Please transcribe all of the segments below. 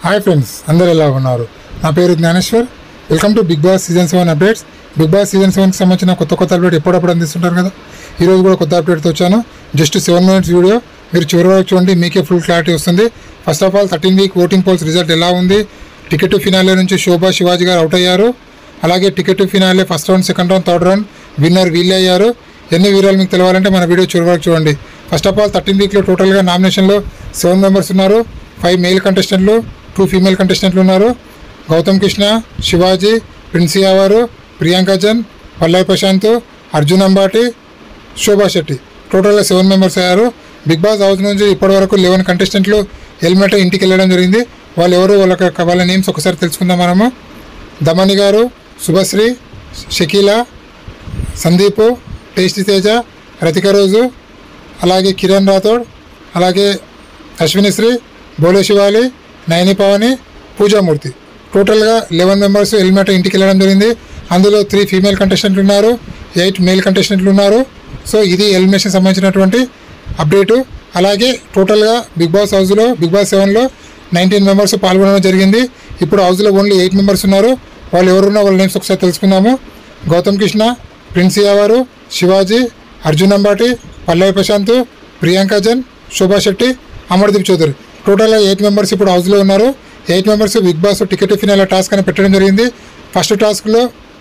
hi friends అందరు ఎలా ఉన్నారు నా పేరు Gnaneshwar welcome to Bigg Boss season seven updates Bigg Boss season సెవెన్కి సంబంధించిన కొత్త కొత్త అప్డేట్ ఎప్పుడప్పుడు అందిస్తుంటారు కదా ఈరోజు కూడా కొత్త అప్డేట్తో వచ్చాను జస్ట్ సెవెన్ మినిట్స్ వీడియో మీరు చివరి వరకు చూడండి మీకే ఫుల్ క్లారిటీ వస్తుంది first of all thirteen week voting polls result ఎలా ఉంది టికెట్ ఫినాలే నుంచి శోభా శివాజీ గారు అవుట్ అయ్యారు అలాగే ticket finale first round second round third round winner వీళ్ళే అయ్యారు ఎన్ని వీరాలు మీకు తెలవాలంటే మన వీడియో చివరి వరకు చూడండి ఫస్ట్ ఆఫ్ ఆల్ థర్టీన్ వీక్లో టోటల్గా నామినేషన్లో సెవెన్ మెంబర్స్ ఉన్నారు ఫైవ్ మేల్ కంటెస్టెంట్లు టూ ఫీమేల్ కంటెస్టెంట్లు ఉన్నారు గౌతమ్ కృష్ణ శివాజీ ప్రిన్సీ వారు ప్రియాంక జన్ పల్లవి ప్రశాంత్ అర్జున్ అంబాటి శోభా శెట్టి టోటల్గా సెవెన్ మెంబర్స్ అయ్యారు బిగ్ బాస్ హౌస్ నుంచి ఇప్పటివరకు లెవెన్ కంటెస్టెంట్లు హెల్మెట్ ఇంటికి వెళ్ళడం జరిగింది వాళ్ళు ఎవరు వాళ్ళ వాళ్ళ నేమ్స్ ఒకసారి తెలుసుకుందాం మనము దమని గారు శుభశ్రీ షకీలా సందీప్ టేస్టీ తేజ రతిక రోజు అలాగే కిరణ్ రాథోడ్ అలాగే అశ్వినిశ్రీ బోలే శివాలి నయని పవని పూజామూర్తి టోటల్గా లెవెన్ మెంబర్స్ హెల్మెట్ ఇంటికి వెళ్ళడం జరిగింది అందులో త్రీ ఫీమేల్ కంటెస్టెంట్లు ఉన్నారు ఎయిట్ మేల్ కంటెస్టెంట్లు ఉన్నారు సో ఇది ఎలిమినేషన్ సంబంధించినటువంటి అప్డేటు అలాగే టోటల్గా బిగ్ బాస్ హౌస్లో బిగ్ బాస్ సెవెన్లో నైన్టీన్ మెంబర్స్ పాల్గొనడం జరిగింది ఇప్పుడు హౌస్లో ఓన్లీ ఎయిట్ మెంబర్స్ ఉన్నారు వాళ్ళు ఎవరున్నా వాళ్ళ నేమ్స్ ఒకసారి తెలుసుకుందాము గౌతమ్ కృష్ణ ప్రిన్సియా వారు శివాజీ అర్జున్ అంబాటి పల్లవి ప్రశాంత్ ప్రియాంక జన్ శోభా శెట్టి అమర్దీప్ చౌదరి టోటల్గా ఎయిట్ మెంబర్స్ ఇప్పుడు హౌస్లో ఉన్నారు eight members Bigg Boss ticket finale task అని పెట్టడం జరిగింది ఫస్ట్ టాస్క్లో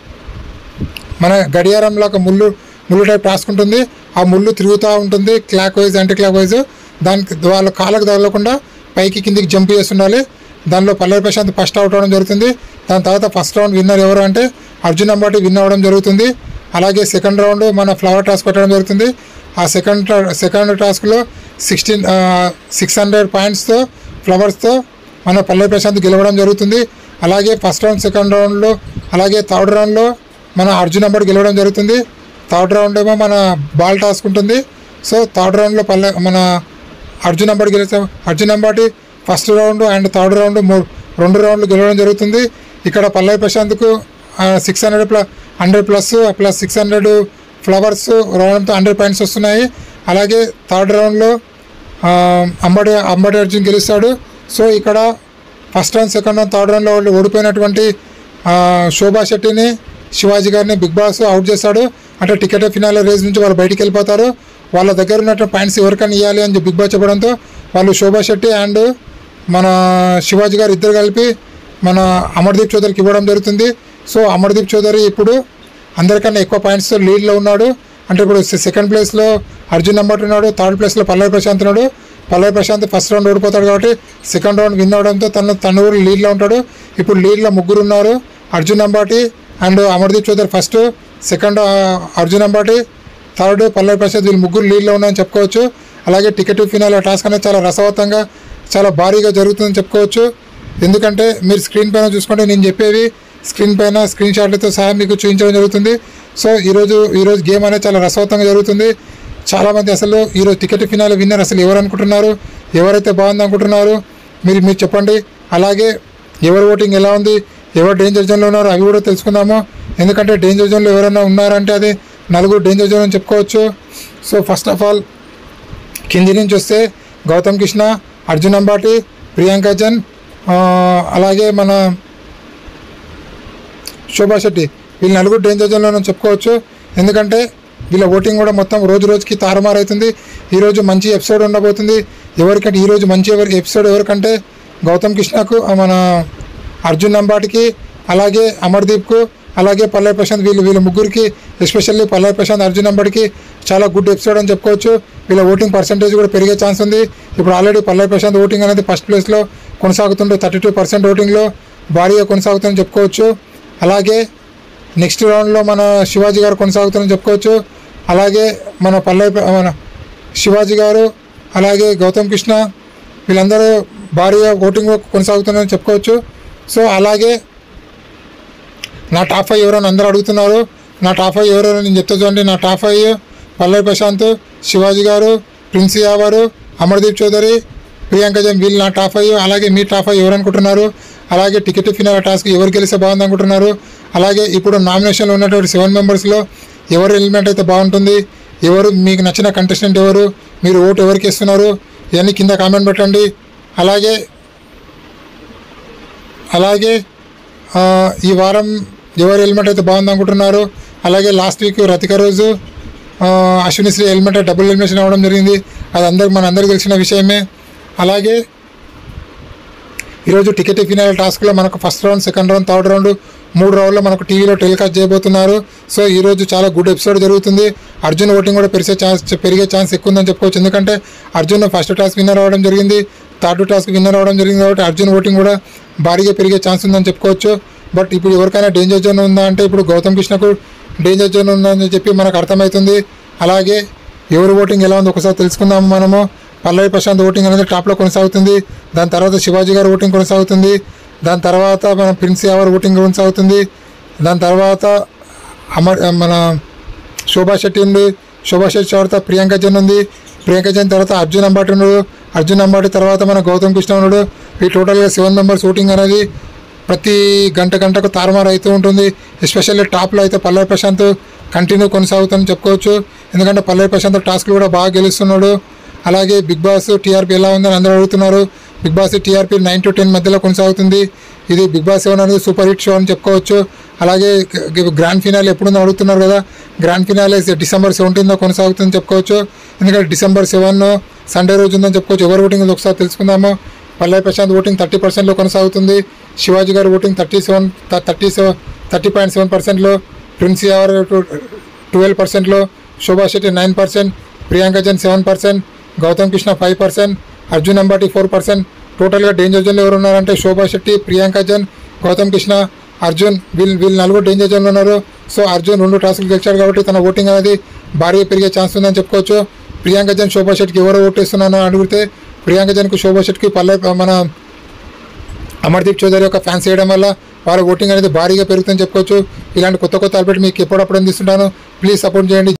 మన గడియారంలో ఒక ముళ్ళు ముళ్ళు టైప్ టాస్క్ ఉంటుంది ఆ ముళ్ళు తిరుగుతూ ఉంటుంది clockwise anticlockwise దానికి వాళ్ళ కాళ్ళకు తగలకుండా పైకి కిందికి జంప్ చేస్తుండాలి దానిలో పల్లవి ప్రశాంత్ ఫస్ట్ అవుట్ అవ్వడం జరుగుతుంది దాని తర్వాత ఫస్ట్ రౌండ్ విన్నర్ ఎవరు అంటే అర్జున్ అంబాటి విన్ అవ్వడం జరుగుతుంది అలాగే సెకండ్ రౌండ్ మన ఫ్లవర్ టాస్క్ పెట్టడం జరుగుతుంది ఆ సెకండ్ సెకండ్ టాస్క్లో సిక్స్టీన్ సిక్స్ హండ్రెడ్ పాయింట్స్తో ఫ్లవర్స్తో మన పల్లవి ప్రశాంత్ గెలవడం జరుగుతుంది అలాగే ఫస్ట్ రౌండ్ సెకండ్ రౌండ్లో అలాగే థర్డ్ రౌండ్లో మన అర్జున్ అంబాటి గెలవడం జరుగుతుంది థర్డ్ రౌండ్ ఏమో మన బాల్ టాస్క్ ఉంటుంది సో థర్డ్ రౌండ్లో పల్లె మన అర్జున్ అంబాటి గెలిచాం Arjun Ambati first round and third round మూడు రెండు రౌండ్లు గెలవడం జరుగుతుంది ఇక్కడ పల్లవి ప్రశాంత్కు six hundred plus hundred plus plus six hundred flowers రావడంతో హండ్రెడ్ పాయింట్స్ వస్తున్నాయి అలాగే థర్డ్ రౌండ్లో అంబటి అంబటి అర్జున్ గెలుస్తాడు సో ఇక్కడ first round second round third రౌండ్లో వాళ్ళు ఓడిపోయినటువంటి ఆ, శోభా శెట్టిని శివాజీ గారిని బిగ్ బాస్ అవుట్ చేస్తాడు అంటే టికెట్ ఫినాల రేస్ నుంచి వాళ్ళు బయటికి వెళ్ళిపోతారు వాళ్ళ దగ్గర ఉన్నటువంటి పాయింట్స్ ఎవరికైనా ఇవ్వాలి అని చెప్పి బిగ్ బాస్ చెప్పడంతో వాళ్ళు శోభా శెట్టి అండ్ మన శివాజీ గారు ఇద్దరు కలిపి మన అమర్దీప్ చౌదరికి ఇవ్వడం జరుగుతుంది సో అమర్దీప్ చౌదరి ఇప్పుడు అందరికన్నా ఎక్కువ పాయింట్స్ లీడ్లో ఉన్నాడు అంటే ఇప్పుడు సెకండ్ ప్లేస్లో అర్జున్ నంబర్ ఉన్నాడు థర్డ్ ప్లేస్లో పల్లవి ప్రశాంత్ ఉన్నాడు పల్లవి ప్రశాంత్ ఫస్ట్ రౌండ్ ఓడిపోతాడు కాబట్టి సెకండ్ రౌండ్ విన్ అవడంతో తను తను కూడా లీడ్లో ఉంటాడు ఇప్పుడు లీడ్లో ముగ్గురు ఉన్నారు Arjun Ambati and Amardeep Chowdary first second Arjun Ambati third Pallavi Prasad వీళ్ళు ముగ్గురు లీడ్లో ఉన్నాయని చెప్పుకోవచ్చు అలాగే టికెట్ ఫినాల్ టాస్క్ అనేది చాలా రసవత్తంగా చాలా భారీగా జరుగుతుందని చెప్పుకోవచ్చు ఎందుకంటే మీరు స్క్రీన్ పైన చూసుకుంటే నేను చెప్పేవి స్క్రీన్ పైన స్క్రీన్ షాట్లతో సహా మీకు చూపించడం జరుగుతుంది సో ఈరోజు ఈరోజు గేమ్ అనేది చాలా రసవత్తంగా జరుగుతుంది చాలామంది అసలు ఈరోజు టికెట్ ఫినాల్ విన్నర్ అసలు ఎవరు అనుకుంటున్నారు ఎవరైతే బాగుంది అనుకుంటున్నారు మీరు మీరు చెప్పండి అలాగే ఎవరు ఓటింగ్ ఎలా ఉంది ఎవరు డేంజర్ జోన్లో ఉన్నారు అవి కూడా తెలుసుకుందాము ఎందుకంటే డేంజర్ జోన్లో ఎవరైనా ఉన్నారంటే అది నలుగురు డేంజర్ జోన్ అని చెప్పుకోవచ్చు సో ఫస్ట్ ఆఫ్ ఆల్ కింది నుంచి వస్తే గౌతమ్ కృష్ణ అర్జున్ అంబాటి ప్రియాంక జన్ ఆ, అలాగే మన శోభా శెట్టి వీళ్ళు నలుగురు డేంజర్ జోన్లో చెప్పుకోవచ్చు ఎందుకంటే వీళ్ళ ఓటింగ్ కూడా మొత్తం రోజు రోజుకి తారుమారు అవుతుంది ఈరోజు మంచి ఎపిసోడ్ ఉండబోతుంది ఎవరికంటే ఈరోజు మంచి ఎవరి ఎపిసోడ్ ఎవరికంటే గౌతమ్ కృష్ణకు ఆ, మన అర్జున్ అంబాటికి అలాగే అమర్దీప్కు అలాగే పల్లవి ప్రశాంత్ వీళ్ళు వీళ్ళ ముగ్గురికి ఎస్పెషల్లీ పల్లవి ప్రశాంత్ అర్జున్ అంబాటికి చాలా గుడ్ ఎపిసోడ్ అని చెప్పుకోవచ్చు వీళ్ళ ఓటింగ్ పర్సంటేజ్ కూడా పెరిగే ఛాన్స్ ఉంది ఇప్పుడు ఆల్రెడీ పల్లవి ప్రశాంత్ ఓటింగ్ అనేది ఫస్ట్ ప్లేస్లో కొనసాగుతుంటే థర్టీ టూ పర్సెంట్ ఓటింగ్లో భారీగా కొనసాగుతుందని చెప్పుకోవచ్చు అలాగే నెక్స్ట్ రౌండ్లో మన శివాజీ గారు కొనసాగుతారని చెప్పుకోవచ్చు అలాగే మన పల్లవి మన శివాజీ గారు అలాగే గౌతమ్ కృష్ణ వీళ్ళందరూ భారీగా ఓటింగ్ కొనసాగుతున్నారని చెప్పుకోవచ్చు సో అలాగే నా టాప్ ఫైవ్ ఎవరైనా అందరూ అడుగుతున్నారు నా టాప్ ఫైవ్ ఎవరైనా నేను చెప్తా చూడండి నా top five Pallavi Prashanth Shivaji garu Prince Yawar Amardeep Chowdary Priyanka Jain వీళ్ళు నా టాప్ ఫైవ్ అలాగే మీ టాప్ ఫైవ్ ఎవరు అనుకుంటున్నారు అలాగే టికెట్ ఫినాల టాస్క్ ఎవరు గెలిస్తే బాగుంది అనుకుంటున్నారు అలాగే ఇప్పుడు నామినేషన్లో ఉన్నటువంటి సెవెన్ మెంబర్స్లో ఎవరు ఎలిమెంట్ అయితే బాగుంటుంది ఎవరు మీకు నచ్చిన కంటెస్టెంట్ ఎవరు మీరు ఓటు ఎవరికి ఇస్తున్నారు ఇవన్నీ కింద కామెంట్ పెట్టండి అలాగే అలాగే ఆ, ఈ వారం ఎవరు హెల్మెట్ అయితే బాగుంది అనుకుంటున్నారు అలాగే లాస్ట్ వీక్ రతిక రోజు ఆ, Ashwini Sree helmet double helmet అవ్వడం జరిగింది అది అందరికి మన అందరికీ తెలిసిన విషయమే అలాగే ఈరోజు టికెట్ ఫినాల్ టాస్క్లో మనకు first round second round third round మూడు రౌండ్లో మనకు టీవీలో టెలికాస్ట్ చేయబోతున్నారు సో ఈరోజు చాలా గుడ్ ఎపిసోడ్ జరుగుతుంది అర్జున్ ఓటింగ్ కూడా పెరిగే ఛాన్స్ పెరిగే ఛాన్స్ ఎక్కువ ఉందని చెప్పుకోవచ్చు ఎందుకంటే అర్జున్ ఫస్ట్ టాస్క్ విన్నర్ అవ్వడం జరిగింది థర్డ్ టాస్క్ విన్నర్ అవ్వడం జరిగింది కాబట్టి అర్జున్ ఓటింగ్ కూడా భారీగా పెరిగే ఛాన్స్ ఉందని చెప్పుకోవచ్చు బట్ ఇప్పుడు ఎవరికైనా డేంజర్ జోన్ ఉందా అంటే ఇప్పుడు గౌతమ్ కృష్ణకు డేంజర్ జోన్ ఉందని చెప్పి మనకు అర్థమవుతుంది అలాగే ఎవరు ఓటింగ్ ఎలా ఉందో ఒకసారి తెలుసుకుందాము మనము పల్లవి ప్రశాంత్ ఓటింగ్ అనేది టాప్లో కొనసాగుతుంది దాని తర్వాత శివాజీ గారు ఓటింగ్ కొనసాగుతుంది దాని తర్వాత మన ప్రిన్స్ యావర్ ఓటింగ్ కొనసాగుతుంది దాని తర్వాత అమర్ మన శోభా శెట్టి ఉంది శోభా శెట్టి తర్వాత ప్రియాంక జన్ ఉంది ప్రియాంక జన్ తర్వాత అర్జున్ అంబాటి ఉన్నాడు అర్జున్ అంబాటి తర్వాత మన గౌతమ్ కృష్ణ ఉన్నాడు ఈ టోటల్గా సెవెన్ మెంబర్స్ ఓటింగ్ అనేది ప్రతి గంట గంటకు తారుమారు అవుతూ ఉంటుంది ఎస్పెషల్లీ టాప్లో అయితే పల్లవి ప్రశాంత్ కంటిన్యూ కొనసాగుతుందని చెప్పుకోవచ్చు ఎందుకంటే పల్లవి ప్రశాంత్ టాస్క్లు కూడా బాగా గెలుస్తున్నాడు అలాగే బిగ్ బాస్ టీఆర్పీ ఎలా ఉందని అందరూ అడుగుతున్నారు Bigg Boss TRP nine to ten మధ్యలో కొనసాగుతుంది ఇది బిగ్ బాస్ సెవెన్ అనేది సూపర్ హిట్ షో అని చెప్పుకోవచ్చు అలాగే గ- గ్రాండ్ ఫినాల్ ఎప్పుడుందో అడుగుతున్నారు కదా గ్రాండ్ ఫినాలే డిసెంబర్ సెవెంటీన్లో కొనసాగుతుందని చెప్పుకోవచ్చు ఎందుకంటే డిసెంబర్ సెవెన్ సండే రోజు ఉందని చెప్పుకోవచ్చు ఎవరు ఓటింగ్ ఉందో ఒకసారి తెలుసుకుందాము పల్లవి ప్రశాంత్ ఓటింగ్ థర్టీ పర్సెంట్లో కొనసాగుతుంది Shivaji garu voting thirty seven thirty seven thirty point seven పర్సెంట్లో ప్రిన్స్ యావర్ ట్వెల్వ్ పర్సెంట్లో Shobha Shetty nine percent Priyanka Jain seven percent Gautham Krishna five percent Arjun Ambati four percent టోటల్గా డేంజర్ జోన్లో ఎవరు ఉన్నారంటే శోభా శెట్టి ప్రియాంక జన్ గౌతమ్ కృష్ణ అర్జున్ వీళ్ళు వీళ్ళు నలుగురు డేంజర్ జోన్లో ఉన్నారు సో అర్జున్ రెండు టాస్కులు గెలిచాడు కాబట్టి తన ఓటింగ్ అనేది భారీగా పెరిగే ఛాన్స్ ఉందని చెప్పుకోవచ్చు ప్రియాంక జన్ శోభా శెట్టికి ఎవరు ఓటేస్తున్నానో అడిగితే ప్రియాంక జన్కు శోభా శెట్టికి పల్లె మన అమర్దీప్ చౌదరి యొక్క ఫ్యాన్స్ చేయడం వల్ల వాళ్ళ ఓటింగ్ అనేది భారీగా పెరుగుతుందని చెప్పుకోవచ్చు ఇలాంటి కొత్త కొత్త అప్డేట్ మీకు ఎప్పుడప్పుడు అందిస్తుంటాను ప్లీజ్ సపోర్ట్ చేయండి